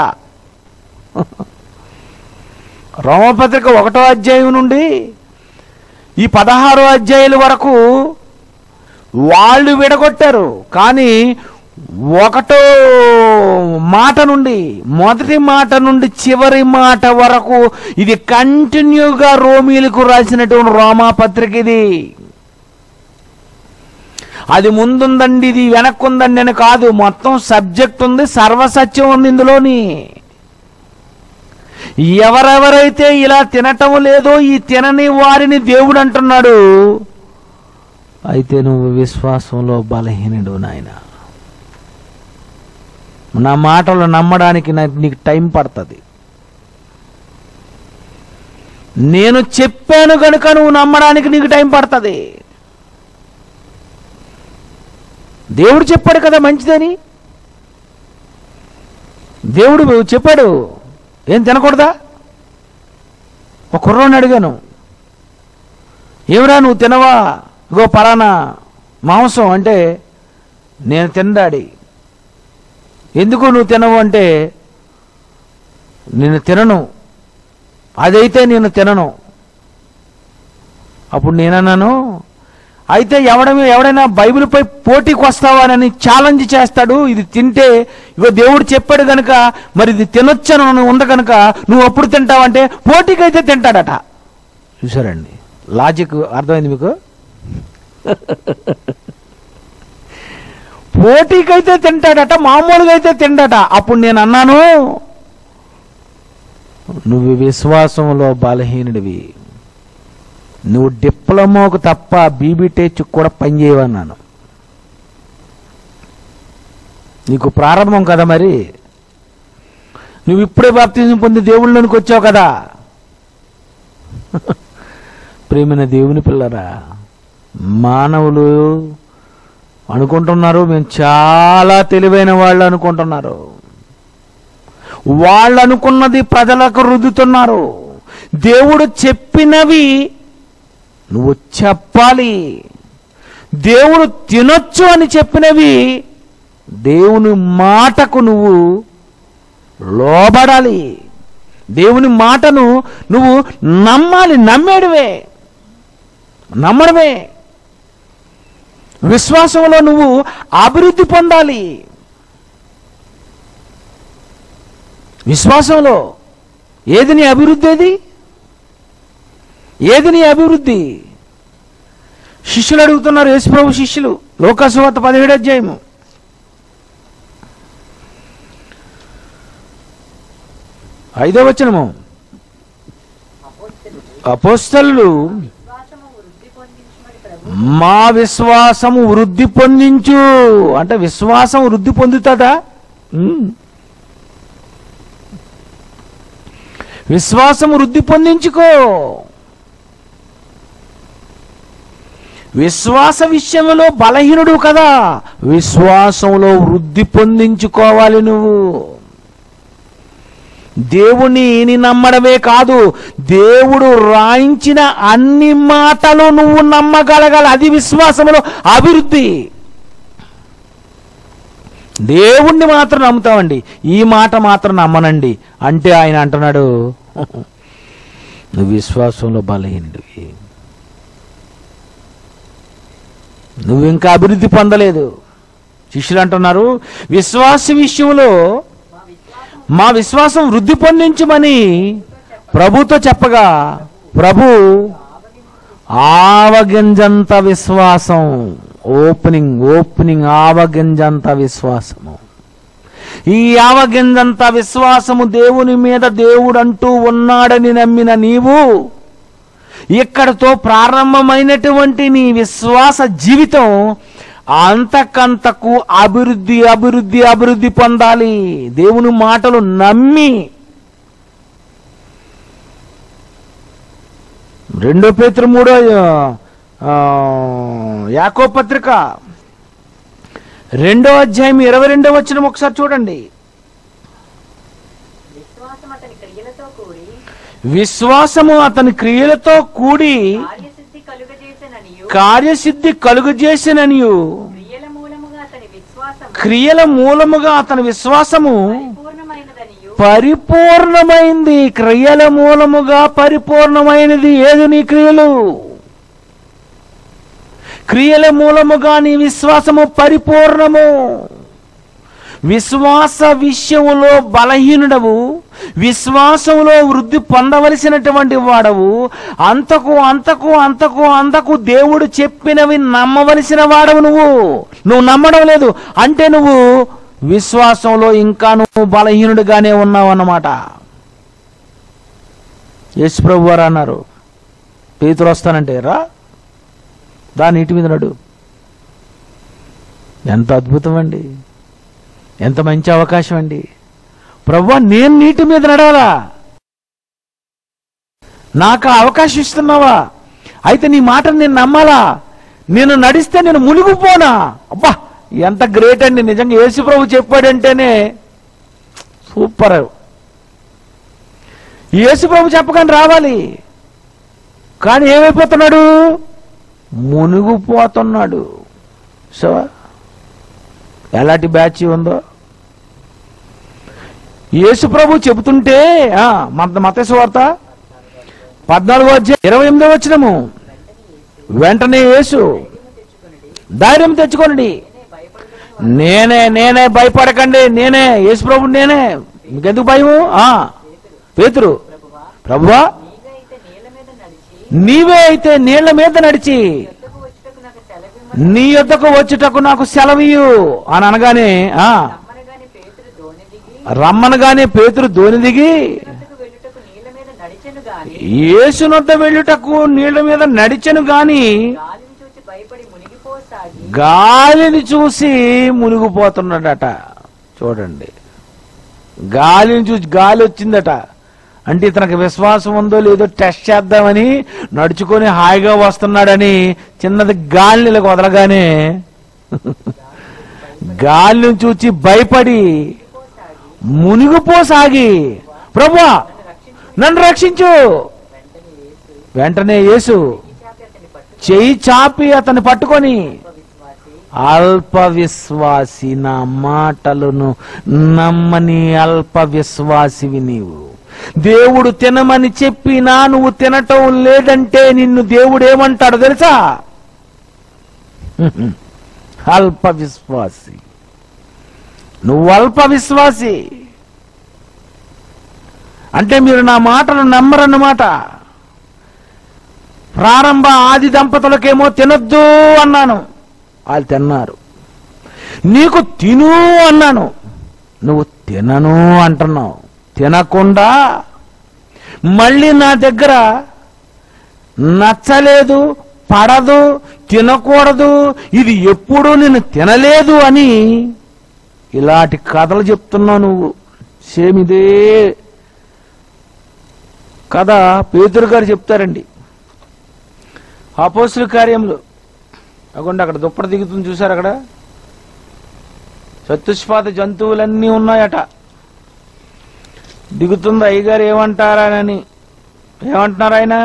రోమపత్రిక ఒకటో అధ్యాయం నుండి ఈ పదహారో అధ్యాయుల వరకు వాళ్ళు విడగొట్టారు కానీ ఒకటో మాట నుండి మొదటి మాట నుండి చివరి మాట వరకు ఇది కంటిన్యూగా రోమీలకు రాసినటువంటి రోమా పత్రిక ఇది అది ముందుందండి ఇది వెనక్కుందండి అని కాదు మొత్తం సబ్జెక్ట్ ఉంది సర్వసత్యం ఉంది ఇందులోని ఎవరెవరైతే ఇలా తినటం లేదో ఈ తినని వారిని దేవుడు అంటున్నాడు అయితే నువ్వు విశ్వాసంలో బలహీనుడు నాయన నా మాటలు నమ్మడానికి నాకు నీకు టైం పడుతుంది నేను చెప్పాను కనుక నువ్వు నమ్మడానికి నీకు టైం పడుతుంది దేవుడు చెప్పాడు కదా మంచిదని దేవుడు చెప్పాడు ఏం తినకూడదా ఒక కుర్రోని అడిగాను ఏమిరా నువ్వు తినవా ఇగో పలానా మాంసం అంటే నేను తినడాడి ఎందుకు నువ్వు తినవు అంటే నేను తినను అదైతే నేను తినను అప్పుడు నేనన్నాను అయితే ఎవడమే ఎవడైనా బైబిల్పై పోటీకి వస్తావానని ఛాలెంజ్ చేస్తాడు ఇది తింటే ఇగో దేవుడు చెప్పాడు కనుక మరి ఇది తినొచ్చను ఉంది కనుక నువ్వు అప్పుడు తింటావంటే పోటీకి అయితే తింటాడట చూసారండి లాజిక్ అర్థమైంది మీకు పోటీకైతే తింటాడట మామూలుగా అయితే తిండట అప్పుడు నేను అన్నాను నువ్వు విశ్వాసంలో బలహీనుడివి నువ్వు డిప్లొమాకు తప్ప బీబీటెచ్ కూడా పనిచేయవన్నాను నీకు ప్రారంభం కదా మరి నువ్వు ఇప్పుడే బాప్తిజం పొంది దేవుళ్ళలోనికి వచ్చావు కదా ప్రేమైన దేవుని పిల్లరా మానవులు అనుకుంటున్నారు మేము చాలా తెలివైన వాళ్ళు అనుకుంటున్నారు వాళ్ళు అనుకున్నది ప్రజలకు రుద్దుతున్నారు దేవుడు చెప్పినవి నువ్వు చెప్పాలి దేవుడు తినొచ్చు అని చెప్పినవి దేవుని మాటకు నువ్వు లోబడాలి దేవుని మాటను నువ్వు నమ్మాలి నమ్మేడువే నమ్మడమే విశ్వాసంలో నువ్వు అభివృద్ధి పొందాలి విశ్వాసంలో ఏది నీ అభివృద్ధి ఏది ఏది నీ అభివృద్ధి శిష్యులు అడుగుతున్నారు యేసుప్రభు శిష్యులు లోకసువార్త పదిహేడు అధ్యాయము ఐదో వచనము అపోస్తలుడు అపోస్తలు విశ్వాసము వృద్ధి పొందించమని ప్రభు మా విశ్వాసము వృద్ధి పొందించు అంటే విశ్వాసం వృద్ధి పొందుతుందా ఉమ్. విశ్వాసం వృద్ధి పొందించుకో విశ్వాస విషయంలో బలహీనుడు కదా విశ్వాసంలో వృద్ధి పొందించుకోవాలి నువ్వు దేవుని నమ్మడమే కాదు దేవుడు రాయించిన అన్ని మాటలు నువ్వు నమ్మగలగాలి అది విశ్వాసంలో అభివృద్ధి దేవుణ్ణి మాత్రం నమ్ముతామండి ఈ మాట మాత్రం నమ్మనండి అంటే ఆయన అంటున్నాడు నువ్వు విశ్వాసంలో బలహీనుడివి నువ్వు ఇంకా అభివృద్ధి పొందలేదు శిష్యులు అంటున్నారు విశ్వాస విషయంలో మా విశ్వాసం మా విశ్వాసం వృద్ధి పొందించమని ప్రభుతో చెప్పగా ప్రభు ఆవగింజంత విశ్వాసం ఓపెనింగ్ ఓపెనింగ్ ఆవగింజంత విశ్వాసము ఈ ఆవగింజంత విశ్వాసము దేవుని మీద దేవుడు అంటూ ఉన్నాడని నమ్మిన నీవు ఇక్కడతో ప్రారంభమైనటువంటి నీ విశ్వాస జీవితం అంతకంతకు అభివృద్ధి అభివృద్ధి అభివృద్ధి పొందాలి దేవుని మాటలు నమ్మి రెండో పేతురు మూడో ఆ, యాకో పత్రిక రెండో అధ్యాయం ఇరవై రెండో వచ్చిన ఒకసారి చూడండి విశ్వాసం అతని క్రియలతో కూడి విశ్వాసము అతని క్రియలతో కూడి కార్యసిద్ధి కలుగజేసననియు కార్యసిద్ధి కలుగజేసిననియు క్రియల మూలముగా అతని విశ్వాసం క్రియల మూలముగా అతని విశ్వాసము పరిపూర్ణమైనదనియు పరిపూర్ణమైంది క్రియల మూలముగా పరిపూర్ణమైనది ఏది నీ క్రియలు క్రియల మూలముగా నీ విశ్వాసము పరిపూర్ణము విశ్వాస విషయములో బలహీనుడవు విశ్వాసములో వృద్ధి పొందవలసినటువంటి వాడవు అంతకు అంతకు అంతకు అంతకు దేవుడు చెప్పినవి నమ్మవలసిన వాడవు నువ్వు నువ్వు నమ్మడం లేదు అంటే నువ్వు విశ్వాసంలో ఇంకా నువ్వు బలహీనుడిగానే ఉన్నావు అన్నమాట యేసు ప్రభు వారు అన్నారు పేతురు వస్తానంటే రా దా నీటి మీద నడు ఎంత అద్భుతం అండి ఎంత మంచి అవకాశం అండి ప్రభు నేను నీటి మీద నడవాలా నాకు ఆ అవకాశం ఇస్తున్నావా అయితే నీ మాట నేను నమ్మాలా నేను నడిస్తే నేను మునిగిపోనా అబ్బా ఎంత గ్రేట్ అండి నిజంగా యేసు ప్రభు చెప్పాడంటేనే సూపర్ యేసు ప్రభు చెప్పగానే రావాలి కానీ ఏమైపోతున్నాడు మునిగిపోతున్నాడు సో ఎలాంటి బ్యాచ్ ఉందో యేసు ప్రభు చెబుతుంటే ఆ, మత మత వార్త పద్నాలుగో అధ్యాయం ఇరవై ఎనిమిదో వచ్చినము వెంటనే యేసు ధైర్యం తెచ్చుకోనండి నేనే నేనే భయపడకండి నేనే యేసు ప్రభు నేనే మీకెందుకు భయము ఆ పేతురు ప్రభువా నీవే అయితే నీళ్ల మీద నడిచి నీవే అయితే నీళ్ల మీద నడిచి యొద్దకు వచ్చుటకు నాకు సెలవిమ్మని నీ యొద్దకు వచ్చుటకు నాకు సెలవియు అని అనగానే ఆ రమ్మనగానే పేతురు దోణి దిగి రమ్మనగానే పేతురు దోని దిగి యొద్దకు వెళ్ళుటకు గాని యేసునొద్ద వెళ్ళుటకు నీళ్ల మీద నడిచెను గాని గాలిని చూచి భయపడి మునిగిపోసాగి గాలిని చూసి మునిగిపోతున్నాడట చూడండి గాలిని చూసి గాలి వచ్చిందట అంటే ఇతనికి విశ్వాసం ఉందో లేదో టెస్ట్ చేద్దామని నడుచుకొని హాయిగా వస్తున్నాడని చిన్నది గాలిని ఇలా వదలగానే గాలిని చూచి భయపడి పోసాగి మునిగిపోసాగి ప్రభువా నన్ను రక్షించు నన్ను రక్షించు వెంటనే వెంటనే యేసు యేసు చాపి అతన్ని పట్టు చెయ్యి చాపి అతన్ని పట్టుకొని విశ్వాసి అల్ప విశ్వాసి నా మాటలను నమ్మని అల్ప విశ్వాసివి నీవు దేవుడు తినమని చెప్పినా నువ్వు తినటం లేదంటే నిన్ను దేవుడు ఏమంటాడు తెలుసా అల్ప విశ్వాసి నువ్వు అల్ప విశ్వాసి అంటే మీరు నా మాటలు నమ్మరన్నమాట ప్రారంభ ఆది దంపతులకేమో తినొద్దు అన్నాను వాళ్ళు తిన్నారు నీకు తిను అన్నాను నువ్వు తినను అంటున్నావు తినకుండా మళ్ళీ నా దగ్గర నచ్చలేదు పడదు తినకూడదు ఇది ఎప్పుడూ నేను తినలేదు అని ఇలాంటి కథలు చెప్తున్నావు నువ్వు సేమ్ ఇదే కథ పేతురు గారు చెప్తారండి అపోస్తుల కార్యంలో అగోండి అక్కడ దుప్పటి దిగుతుంది చూసారు అక్కడ చతుష్పాద జంతువులన్నీ ఉన్నాయట దిగుతుంది అయ్యగారు ఏమంటారానని ఏమంటున్నారు ఆయన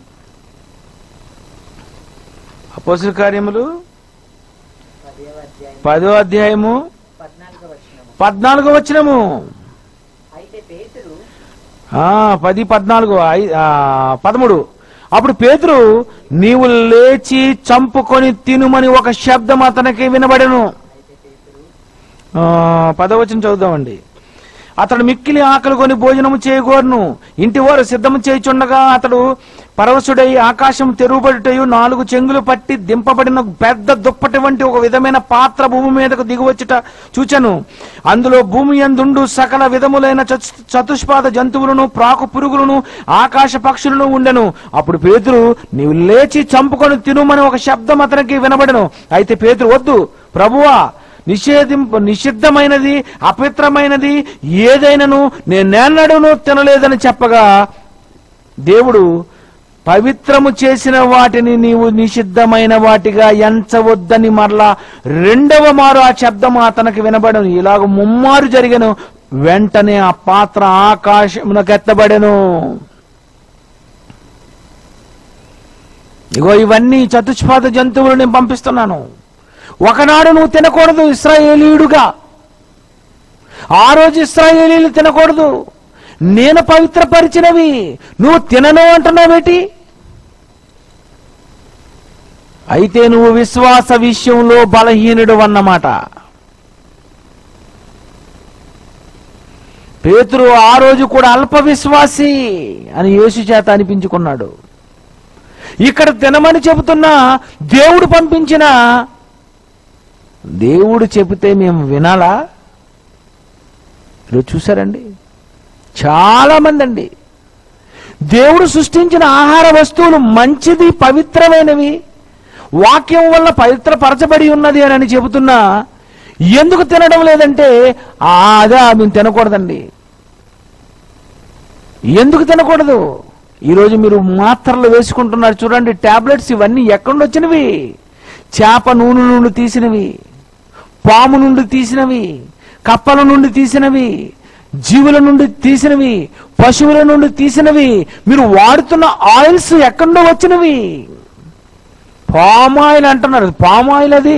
అపోస్తుల కార్యములు పదవ అధ్యాయం పదో అధ్యాయము పద్నాలుగో వచనము పద్నాలుగో వచ్చినము అయితే పేతురు ఆ, పది పద్నాలుగు ఐ- ఆ, పదమూడు అప్పుడు పేతురు నీవు లేచి చంపుకొని తినుమని ఒక శబ్దం అతనికి వినబడెను అయితే పేతురు ఆ, పదవచనం చదువుదామండి అతడు మిక్కిలి ఆకలి కొని భోజనము చేయగోరును ఇంటి వారు సిద్ధము చేయుచుండగా అతడు పరవశుడై ఆకాశం తెరువుబడుటయు నాలుగు చెంగులు పట్టి దింపబడిన పెద్ద దుప్పటి వంటి ఒక విధమైన పాత్ర భూమి మీదకు దిగువచ్చుట చూచెను అందులో భూమి యందుండు సకల విధములైన చతు- చతుష్పాద జంతువులను ప్రాకు పురుగులను ఆకాశ పక్షులను ఉండెను అప్పుడు పేతురు నీవు లేచి చంపుకొని తినుమని ఒక శబ్దం అతనికి వినబడెను అయితే పేతురు వద్దు ప్రభువా నిషేధింప నిషిద్ధమైనది అపవిత్రమైనది ఏదైనను నేనెన్నడూను తినలేదని చెప్పగా దేవుడు పవిత్రము చేసిన వాటిని నీవు నిషిద్ధమైన వాటిగా ఎంచవద్దని మరలా రెండవ మారు ఆ శబ్దం అతనికి వినబడను ఇలాగ ముమ్మారు జరిగను వెంటనే ఆ పాత్ర ఆకాశమునకెత్తబడెను ఇగో ఇవన్నీ చతుష్పాద జంతువులు నేను పంపిస్తున్నాను ఒకనాడు నువ్వు తినకూడదు ఇస్రాయేలీయుడుగా ఆ రోజు ఇస్రాయేలీలు తినకూడదు నేను పవిత్రపరిచినవి నువ్వు తినను అంటున్నావేటి అయితే నువ్వు విశ్వాస విషయంలో బలహీనుడు అన్నమాట పేతురు ఆ రోజు కూడా అల్ప విశ్వాసి అని యేసు చేత అనిపించుకున్నాడు ఇక్కడ తినమని చెబుతున్నా దేవుడు పంపించిన దేవుడు చెబితే మేము వినాలా ఈరోజు చూసారండి చాలా మంది అండి దేవుడు సృష్టించిన ఆహార వస్తువులు మంచిది పవిత్రమైనవి వాక్యం వల్ల పవిత్రపరచబడి ఉన్నది అని అని చెబుతున్నా ఎందుకు తినడం లేదంటే "ఆ, అదే మేము తినకూడదండి ఎందుకు తినకూడదు ఈరోజు మీరు మాత్రలు వేసుకుంటున్నారు చూడండి టాబ్లెట్స్ ఇవన్నీ ఎక్కడి నుండి వచ్చినవి చేప నూనె నుండి తీసినవి పాము నుండి తీసినవి కప్పల నుండి తీసినవి జీవుల నుండి తీసినవి పశువుల నుండి తీసినవి మీరు వాడుతున్న ఆయిల్స్ ఎక్కడి నుండి వచ్చినవి పామ్ ఆయిల్ అంటున్నారు పామ్ ఆయిల్ అది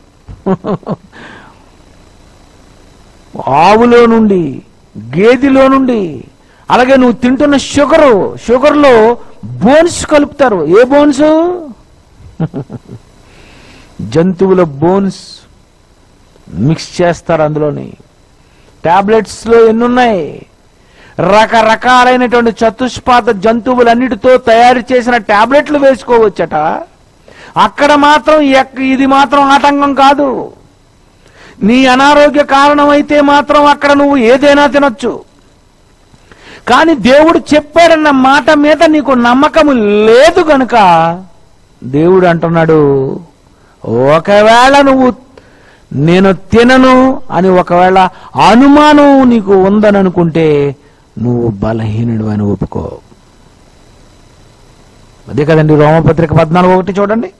ఆవులో నుండి గేదెలో నుండి అలాగే నువ్వు తింటున్న షుగరు షుగర్లో బోన్స్ కలుపుతారు ఏ బోన్స్ జంతువుల బోన్స్ మిక్స్ చేస్తారు అందులోని టాబ్లెట్స్లో ఎన్నున్నాయి రకరకాలైనటువంటి చతుష్పాద జంతువులన్నిటితో తయారు చేసిన టాబ్లెట్లు వేసుకోవచ్చట అక్కడ మాత్రం ఎక్- ఇది మాత్రం ఆటంకం కాదు నీ అనారోగ్య కారణం అయితే మాత్రం అక్కడ నువ్వు ఏదైనా తినొచ్చు కానీ దేవుడు చెప్పాడన్న మాట మీద నీకు నమ్మకము లేదు గనుక దేవుడు అంటున్నాడు ఒకవేళ నువ్వు నేను తినను అని ఒకవేళ అనుమానం నీకు ఉందని అనుకుంటే నువ్వు బలహీనుడు అని ఒప్పుకో అదే కదండి రోమపత్రిక పద్నాలుగు ఒకటి చూడండి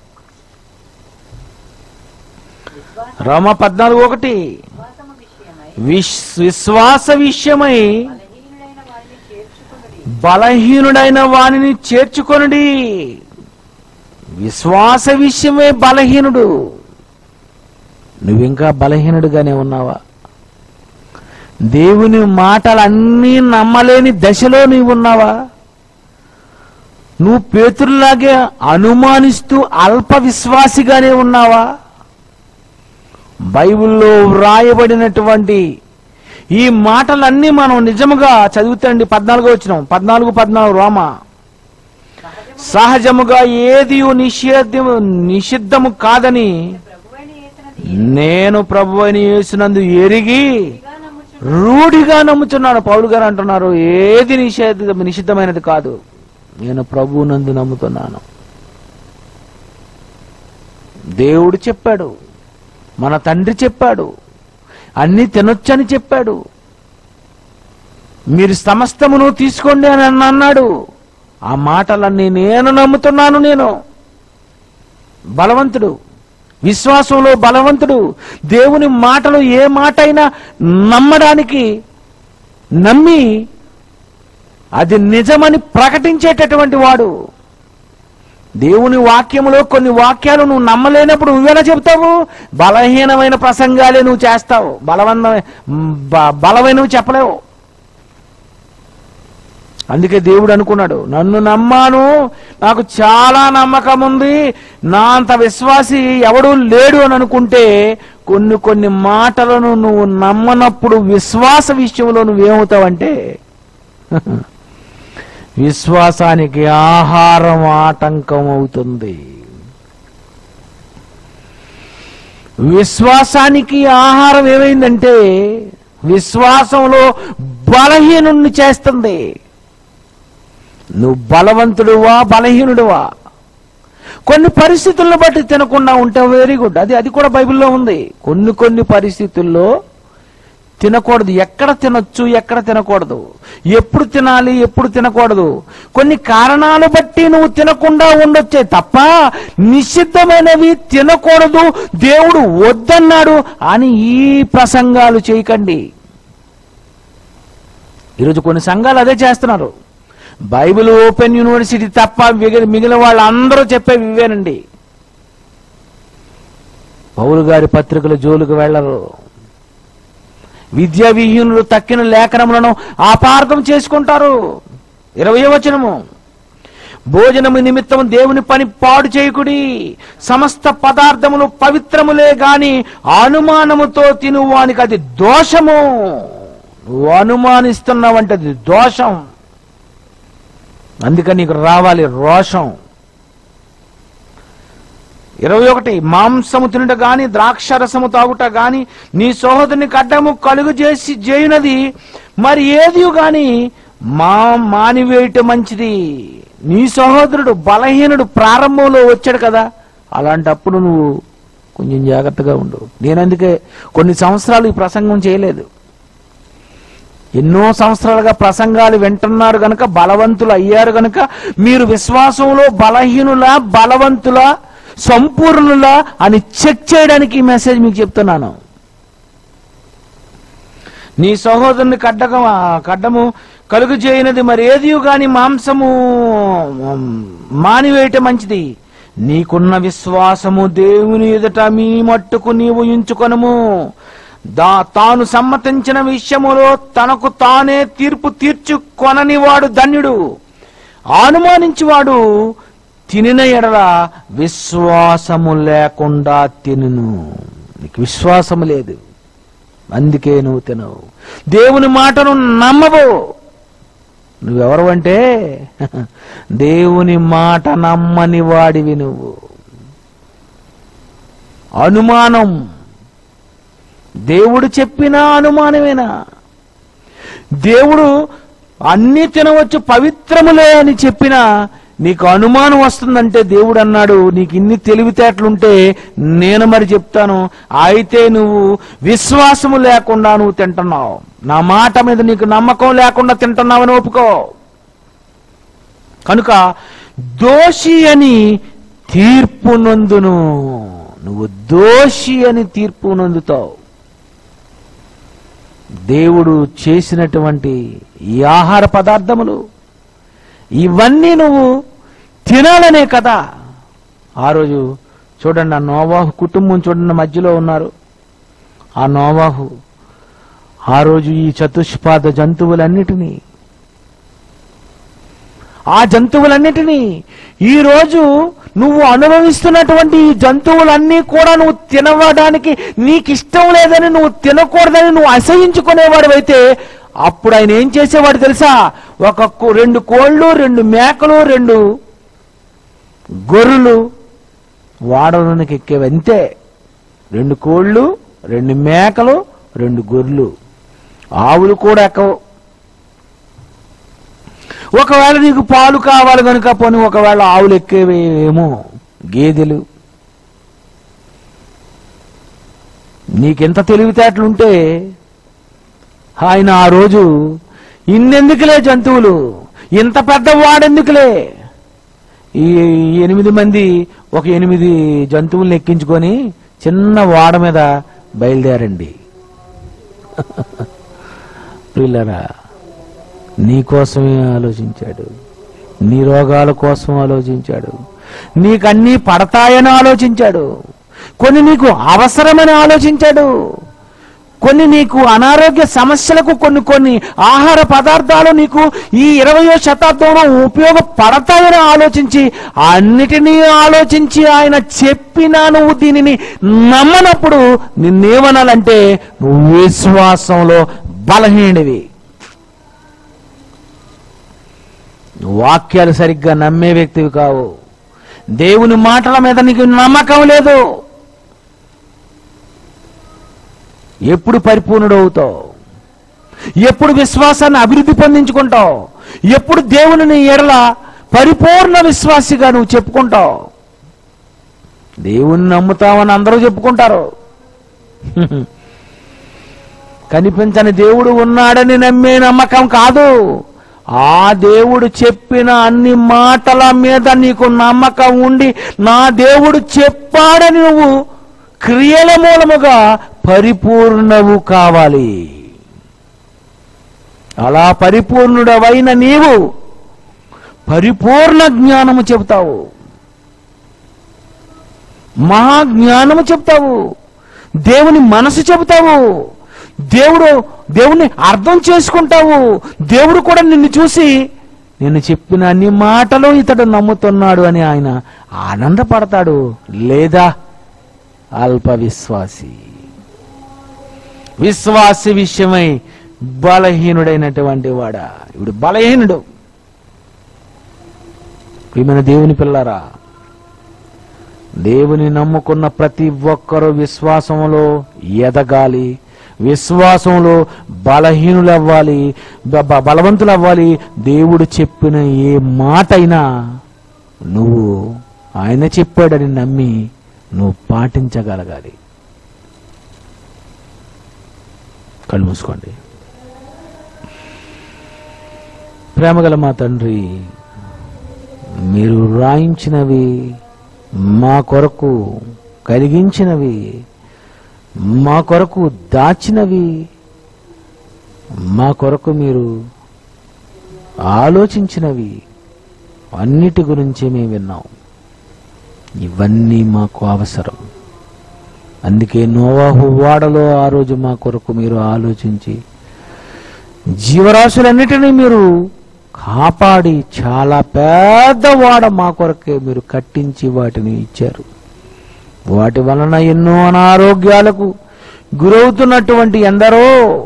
విశ్వాస రోమ పద్నాలుగు ఒకటి విశ్వాసము విషయమై విశ్ విశ్వాస విషయమై బలహీనుడైన వారిని చేర్చుకున్నది బలహీనుడైన వానిని చేర్చుకొనుడి విశ్వాస విషయమే బలహీనుడు నువ్వింకా బలహీనుడుగానే ఉన్నావా దేవుని మాటలన్నీ నమ్మలేని దశలో నీవు ఉన్నావా నువ్వు పేతుల్లాగే అనుమానిస్తూ అల్ప విశ్వాసిగానే ఉన్నావా బైబిల్లో వ్రాయబడినటువంటి ఈ మాటలన్నీ మనం నిజముగా చదువుతండి పద్నాలుగో వచ్చిన పద్నాలుగు పద్నాలుగు రోమ సహజముగా ఏది నిషేధము నిషిద్ధము కాదని ప్రభువైన యేసునది నేను ప్రభు అని యేసునందు ఎరిగి ఇదిగా నమ్ముచు రూఢిగా నమ్ముతున్నాను పౌలు గారు అంటున్నారు ఏది నిషేధ నిషిద్ధమైనది కాదు నేను ప్రభు నందు నమ్ముతున్నాను దేవుడు చెప్పాడు మన తండ్రి చెప్పాడు అన్నీ తినొచ్చని చెప్పాడు మీరు సమస్తమును తీసుకోండి అని అన్న- అన్నాడు ఆ మాటలన్నీ నేను నమ్ముతున్నాను నేను బలవంతుడు విశ్వాసంలో బలవంతుడు దేవుని మాటలు ఏ మాట అయినా నమ్మడానికి నమ్మి అది నిజమని ప్రకటించేటటువంటి వాడు దేవుని వాక్యములో కొన్ని వాక్యాలు నువ్వు నమ్మలేనప్పుడు నువ్వెలా చెప్తావు బలహీనమైన ప్రసంగాలే నువ్వు చేస్తావు బలవన్న బ- బలమైనవి చెప్పలేవు అందుకే దేవుడు అనుకున్నాడు నన్ను నమ్మాను నాకు చాలా నమ్మకం ఉంది నా అంత విశ్వాసి ఎవడూ లేడు అని అనుకుంటే కొన్ని కొన్ని మాటలను నువ్వు నమ్మనప్పుడు విశ్వాస విషయంలో నువ్వేమవుతావంటే విశ్వాసానికి ఆహారం ఆటంకం అవుతుంది విశ్వాసానికి ఆహారం ఏమైందంటే విశ్వాసంలో బలహీనుణ్ణి చేస్తుంది నువ్వు బలవంతుడువా బలహీనుడువా కొన్ని పరిస్థితులను బట్టి తినకుండా ఉంటే వెరీ గుడ్ అది అది కూడా బైబిల్లో ఉంది కొన్ని కొన్ని పరిస్థితుల్లో తినకూడదు ఎక్కడ తినొచ్చు ఎక్కడ తినకూడదు ఎప్పుడు తినాలి ఎప్పుడు తినకూడదు కొన్ని కారణాలు బట్టి నువ్వు తినకుండా ఉండొచ్చే తప్ప నిషిద్ధమైనవి తినకూడదు దేవుడు వద్దన్నాడు అని ఈ ప్రసంగాలు చేయకండి ఈరోజు కొన్ని సంఘాలు అదే చేస్తున్నారు బైబిల్ ఓపెన్ యూనివర్సిటీ తప్ప మిగిలిన మిగిలిన వాళ్ళందరూ చెప్పేవి ఇవేనండి పౌరు గారి పత్రికల జోలికి వెళ్ళరు విద్యా విహీనులు తక్కిన లేఖనములను ఆపార్థం చేసుకుంటారు ఇరవై వచనము భోజనము నిమిత్తం దేవుని పని పాడు చేయకుడి సమస్త పదార్థములు పవిత్రములే గాని అనుమానముతో తినువానికి అది దోషము నువ్వు అనుమానిస్తున్నావంటే అది దోషం అందుకని నీకు రావాలి రోషం ఇరవై ఒకటి మాంసము తినుట గాని ద్రాక్షరసము తాగుట గాని నీ సహోదరునికి అడ్డము కలుగు చేసి చేయునది మరి ఏది గాని మా మానివేయటం మంచిది నీ సహోదరుడు బలహీనుడు ప్రారంభంలో వచ్చాడు కదా అలాంటప్పుడు నువ్వు కొంచెం జాగ్రత్తగా ఉండు నేను అందుకే కొన్ని సంవత్సరాలు ఈ ప్రసంగం చేయలేదు ఎన్నో సంవత్సరాలుగా ప్రసంగాలు వింటున్నారు గనక బలవంతులు అయ్యారు గనక మీరు విశ్వాసంలో బలహీనులా బలవంతులా సంపూర్ణులా అని చెక్ చేయడానికి ఈ మెసేజ్ మీకు చెప్తున్నాను నీ సహోదరుని కడ్డకం కడ్డము కలుగు చేయనది మరి ఏది గాని మాంసము ఉమ్, మానివేయటం మంచిది నీకున్న విశ్వాసము దేవుని ఎదుట మీ మట్టుకు నీవు ఉంచుకొనుము దా తాను సమ్మతించిన విషయములో తనకు తానే తీర్పు తీర్చుకొనని వాడు ధన్యుడు అనుమానించువాడు తినిన ఎడల విశ్వాసము లేకుండా తినును నీకు విశ్వాసము లేదు అందుకే నువ్వు తినవు దేవుని మాటను నమ్మవు నువ్వెవరు అంటే దేవుని మాట నమ్మని వాడివి నువ్వు అనుమానం దేవుడు చెప్పిన అనుమానమేనా దేవుడు అన్నీ తినవచ్చు పవిత్రములే అని చెప్పినా నీకు అనుమానం వస్తుందంటే దేవుడు అన్నాడు నీకు ఇన్ని తెలివితేటలుంటే నేను మరి చెప్తాను అయితే నువ్వు విశ్వాసము లేకుండా నువ్వు తింటున్నావు నా మాట మీద నీకు నమ్మకం లేకుండా తింటున్నావని ఒప్పుకో కనుక దోషి అని తీర్పు నొందును నువ్వు దోషి అని తీర్పు నొందుతావు దేవుడు చేసినటువంటి ఈ ఆహార పదార్థములు ఇవన్నీ నువ్వు తినాలనే కదా ఆ రోజు చూడండి ఆ నోవాహు కుటుంబం చూడండి మధ్యలో ఉన్నారు ఆ నోవాహు ఆ రోజు ఈ చతుష్పాద జంతువులన్నిటినీ ఆ జంతువులన్నిటినీ ఈ రోజు నువ్వు అనుభవిస్తున్నటువంటి ఈ జంతువులన్నీ కూడా నువ్వు తినవడానికి నీకు ఇష్టం లేదని నువ్వు తినకూడదని నువ్వు అసహించుకునేవాడు అప్పుడు ఆయన ఏం చేసేవాడు తెలుసా ఒక కో- రెండు కోళ్ళు రెండు మేకలు రెండు గొర్రెలు వాడలోనికి ఎక్కేవి అంతే రెండు కోళ్ళు రెండు మేకలు రెండు గొర్రెలు ఆవులు కూడా ఎక్కవు ఒకవేళ నీకు పాలు కావాలి కనుక పోనీ ఒకవేళ ఆవులు ఎక్కేవేమో గేదెలు నీకెంత తెలివితేటలుంటే ఆయన ఆ రోజు ఇన్నెందుకులే జంతువులు ఇంత పెద్ద వాడెందుకులే ఈ ఎనిమిది మంది ఒక ఎనిమిది జంతువుల్ని ఎక్కించుకొని చిన్న వాడ మీద బయలుదేరండి పిల్లరా నీ కోసమే ఆలోచించాడు నీ రోగాల కోసం ఆలోచించాడు నీకన్నీ పడతాయని ఆలోచించాడు కొన్ని నీకు అవసరమని ఆలోచించాడు కొన్ని నీకు అనారోగ్య సమస్యలకు కొన్ని కొన్ని ఆహార పదార్థాలు నీకు ఈ ఇరవయో శతాబ్దంలో ఉపయోగపడతాయని ఆలోచించి అన్నిటినీ ఆలోచించి ఆయన చెప్పినా నువ్వు దీనిని నమ్మనప్పుడు నిన్నేమనాలంటే నువ్వు విశ్వాసంలో బలహీనవి వాక్యాలు సరిగ్గా నమ్మే వ్యక్తివి కావు దేవుని మాటల మీద నీకు నమ్మకం లేదు ఎప్పుడు పరిపూర్ణుడవుతావు ఎప్పుడు విశ్వాసాన్ని అభివృద్ధి పొందించుకుంటావు ఎప్పుడు దేవుని ఎడల పరిపూర్ణ విశ్వాసిగా నువ్వు చెప్పుకుంటావు దేవుణ్ణి నమ్ముతావని అందరూ చెప్పుకుంటారు కనిపించని దేవుడు ఉన్నాడని నమ్మే నమ్మకం కాదు ఆ దేవుడు చెప్పిన అన్ని మాటల మీద నీకు నమ్మకం ఉండి నా దేవుడు చెప్పాడని నువ్వు క్రియల మూలముగా పరిపూర్ణవు కావాలి అలా పరిపూర్ణుడవైన నీవు పరిపూర్ణ జ్ఞానము చెబుతావు మహాజ్ఞానము చెప్తావు దేవుని మనసు చెబుతావు దేవుడు దేవుణ్ణి అర్థం చేసుకుంటావు దేవుడు కూడా నిన్ను చూసి నేను చెప్పిన అన్ని మాటలు ఇతడు నమ్ముతున్నాడు అని ఆయన ఆనందపడతాడు లేదా అల్ప విశ్వాసి విశ్వాసి విషయమై బలహీనుడైనటువంటి వాడా ఇప్పుడు బలహీనుడు ప్రియమైన దేవుని పిల్లరా దేవుని నమ్ముకున్న ప్రతి ఒక్కరూ విశ్వాసంలో ఎదగాలి విశ్వాసంలో బలహీనులు అవ్వాలి బ- బ- బలవంతులు అవ్వాలి దేవుడు చెప్పిన ఏ మాట అయినా నువ్వు ఆయన చెప్పాడని నమ్మి నువ్వు పాటించగలగాలి కళ్ళు మూసుకోండి ప్రేమగల మా తండ్రి మీరు రాయించినవి మా కొరకు కలిగించినవి మా కొరకు దాచినవి మా కొరకు మీరు ఆలోచించినవి అన్నిటి గురించి మేము విన్నాం ఇవన్నీ మాకు అవసరం అందుకే నోవాహు వాడలో ఆ రోజు మా కొరకు మీరు ఆలోచించి జీవరాశులన్నిటినీ మీరు కాపాడి చాలా పెద్ద వాడ మా కొరకే మీరు కట్టించి వాటిని ఇచ్చారు వాటి వలన ఎన్నో అనారోగ్యాలకు గురవుతున్నటువంటి ఎందరో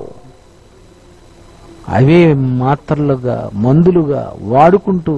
అవే మాత్రలుగా మందులుగా వాడుకుంటూ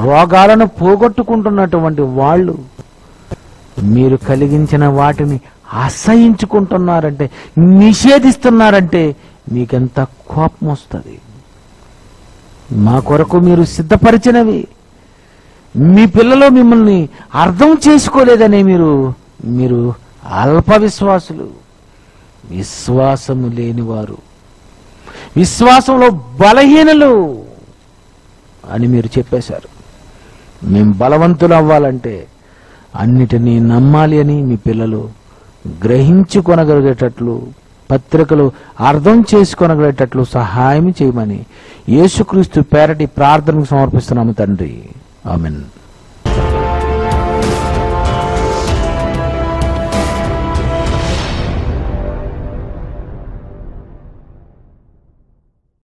రోగాలను పోగొట్టుకుంటున్నటువంటి వాళ్ళు మీరు కలిగించిన వాటిని అసహించుకుంటున్నారంటే నిషేధిస్తున్నారంటే మీకెంత కోపం వస్తుంది మా కొరకు మీరు సిద్ధపరిచినవి మీ పిల్లలు మిమ్మల్ని అర్థం చేసుకోలేదనే మీరు మీరు అల్ప విశ్వాసులు విశ్వాసము లేనివారు విశ్వాసంలో బలహీనలు అని మీరు చెప్పేశారు మేము బలవంతులు అవ్వాలంటే అన్నిటినీ నమ్మాలి అని మీ పిల్లలు గ్రహించుకొనగలిగేటట్లు పత్రికలు అర్థం చేసుకొనగలిగేటట్లు సహాయం చేయమని యేసుక్రీస్తు పేరటి ప్రార్థనకు సమర్పిస్తున్నాము తండ్రి ఆమెన్